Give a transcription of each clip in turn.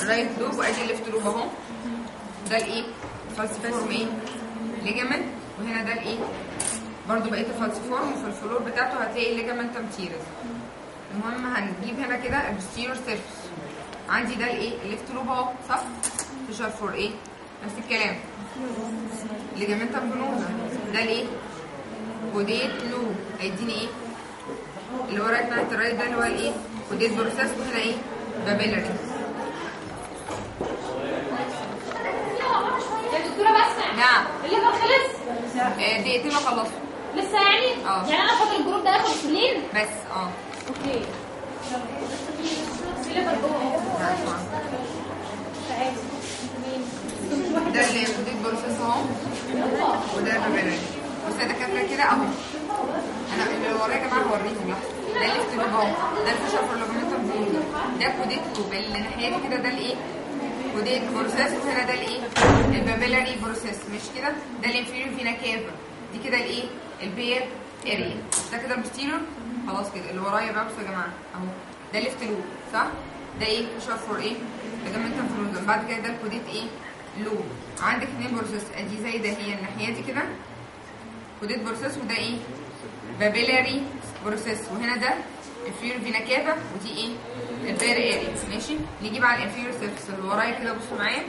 رايت لوب وادي الليفت لوب اهو ده الايه فالسيفورم ايه ليجامنت وهنا ده الايه برضو بقيه الفالسيفورم وفي الفلور بتاعته هتلاقي الليجامنتم تيرز المهم هنجيب هنا كده البوستيريور سيرفس عندي ده الايه الليفت لوب اهو صح فيشر فور ايه نفس الكلام ليجامنتم بنوزا ده الايه كوديت لوب هيديني ايه اللي هو رايت ناحيه الرايت ده اللي هو الايه كوديت بروسيس وهنا ايه بابيلاري يا دكتوره بس نعم الليفر خلص آه، دقيقتين واخلصه لسه يعني اه. يعني انا فاكر الجروب ده ياخد سنين بس اه اوكي في ليفر جوه نعم، طبعاً. ده اللي كوديت بروسيس اهو وده البابيلاري بص يا دكاتره كده اهو انا اللي ورايا يا جماعه هوريكم لحظه ده الليفت لوب اهو ده الفيشر فور لوجمنتم بونز ده كوديت لوب اللي ناحيه دي كده ده الايه كوديت بروسيس وهنا ده الايه البابيلاري بروسيس مش كده ده الانفيريور فينا كافا دي كده الايه البير اريا ده كده البوستيريور خلاص كده اللي ورايا بقى بصوا يا جماعه اهو ده ليفت لوب صح ده ايه فيشر فور ايه لوجمنتم فروزن بعد كده ده الكوديت ايه لوب عندك اتنين بروسيس ادي زي ده هي الناحيه دي كده كوديت بروسيس وده ايه بابيلاري بروسيس وهنا ده انفيريور فينا كافا ودي ايه البير اريا ماشي نجيب على الانفيريور سيرفس اللي ورايا كده بصوا معايا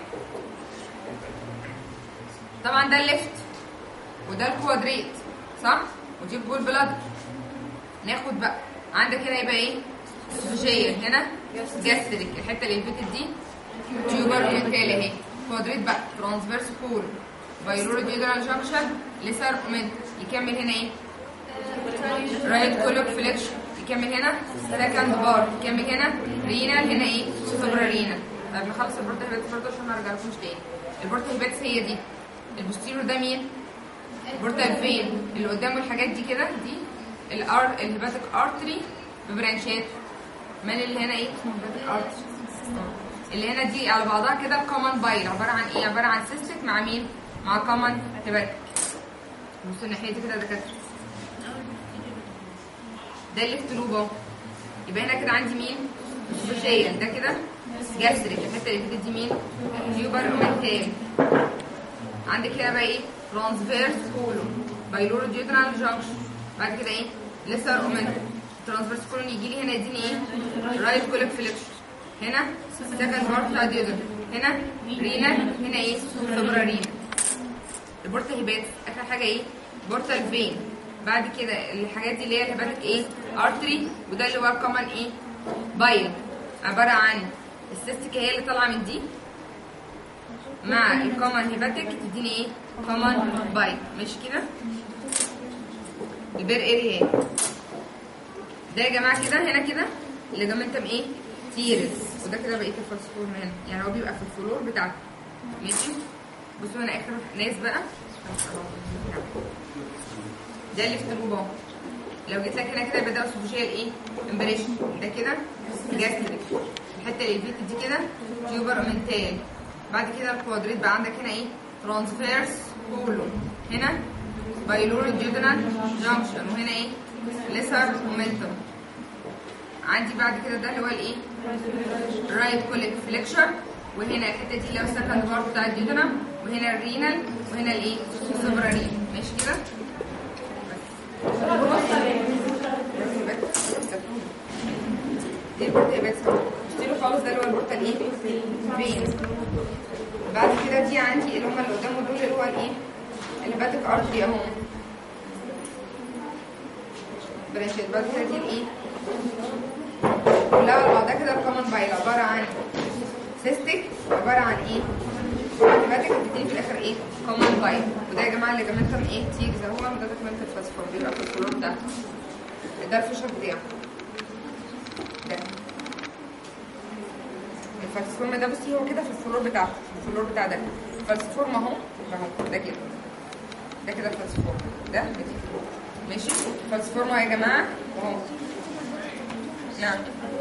طبعا ده الليفت وده الكوادريت صح ودي الجول بلاد ناخد بقى عندك هنا يبقى ايه سوجيه هنا جاستريك الحته اللي فاتت دي تيوبر ميكال اهي كوادريت بقى ترانسفيرس كول بايلورو ديودرال جانكشن لسر اومنت يكمل هنا ايه رايت كولوك فليكشن يكمل هنا سكند بار يكمل هنا رينال هنا ايه سوبرا رينال طيب نخلص البورتا هيباتس برضه عشان ما ارجعلكمش تاني البورتا هيباتس هي دي البوستيريور ده مين البورتا فين اللي قدامه الحاجات دي كده دي الار الهيباتيك ارتري ببرانشات من اللي هنا ايه اسمه هيباتيك ارتري اللي هنا دي على بعضها كده الكومن بايل عباره عن ايه عباره عن سيستك مع مين مع كومن هيباتيك بصوا الناحيه دي كده دكاتره ده الليفت لوب اهو يبقى هنا كده عندي مين سوشيال ده كده جاستريك الحته اللي فاتت دي مين تيوبر اومنتال عندك هنا بقى ايه ترانسفيرس كولون بايلورو ديودرال جانكشن بعد كده ايه لسر اومنتال ترانسفيرس كولون يجي لي هنا يديني ايه رايت كوليك فليكشن هنا سكند بارت بتاع ديودر هنا رينال هنا ايه سوبرا رينال البورتا هيبات اخر حاجه ايه بورتال فين بعد كده الحاجات دي اللي هي الهيباتيك ايه ارتري وده اللي هو الكومن ايه بايل عباره عن السيستيك هي اللي طالعه من دي مع الكومن هيباتيك تديني ايه كومن بايل ماشي كده البير اريا اهي ده يا جماعه كده هنا كده الليجامنتم ايه تيرس وده كده بقيه الفلسفور هنا يعني هو بيبقى في الفلور بتاعته ماشي بصوا هنا اخر ناس بقى ده اللي في الجوب اهو لو جيت لك هنا كده يبقى ده اسوفيجيال ايه امبريشن ده كده جاستريك الحته اللي فاتت دي كده تيوبر منتال بعد كده الكوادريت بقى عندك هنا ايه ترانسفيرس كولون هنا بايلور جيودنال جانكشن وهنا ايه ليسر مومنتوم عندي بعد كده ده اللي هو الايه رايت كوليك فليكشر وهنا الحته دي اللي هو السكند بارت بتاع الجيودنم وهنا الرينال وهنا الايه سوبرا رين ماشي كده دي البورت ايه بس اشتروا خالص ده اللي هو البورت الايه فين بعد كده دي عندي اللي هم اللي قدامه دول اللي هو الايه الهيباتيك ارتري اهو برانشات بعد كده دي الايه كلها على بعضها كده الكومن بايل عباره عن سيستيك عباره عن ايه الهيباتيك بتديني في الاخر ايه كومن بايل وده يا جماعه اللي جمالتهم ايه تيجز اهو ده دوكمنت الفاسفور بيبقى في الفلور بتاعته ده الفشل بتاعه ده الفالسفورم ده بصي هو كده في الفلور بتاعته في الفلور بتاع ده الفالسفورم اهو اهو ده كده ده كده الفالسفورم ده بدي ماشي الفالسفورم اهو يا جماعه اهو نعم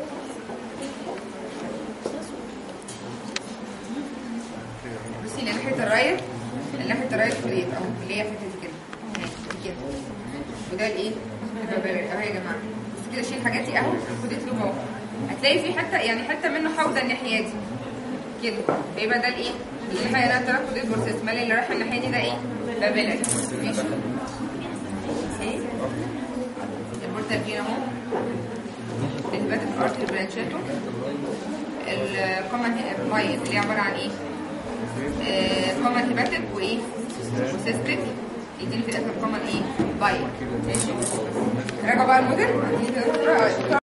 بصي ناحيه الرايت ناحيه الرايت كليت اهو اللي هي فاتت كده اهي دي كده وده الايه البابيري اهو يا جماعه بس كده شيل الحاجات دي اهو خدت له اهو هتلاقي في حته يعني حته منه حوضه الناحيه دي كده فيبقى ده الايه؟ اللي احنا هنا التراكم دي بروسيس مال اللي رايح الناحيه دي ده ايه؟ بابيلاري ماشي ايه؟ البورتال فين اهو الهيباتيك ارتري برانشاتو الكومن مايز اللي هي عباره عن ايه؟ كومن هيباتيك وايه؟ وسيستيك يديني في الاخر كومن ايه؟ بايل ماشي راجعوا بقى الموديل عايزين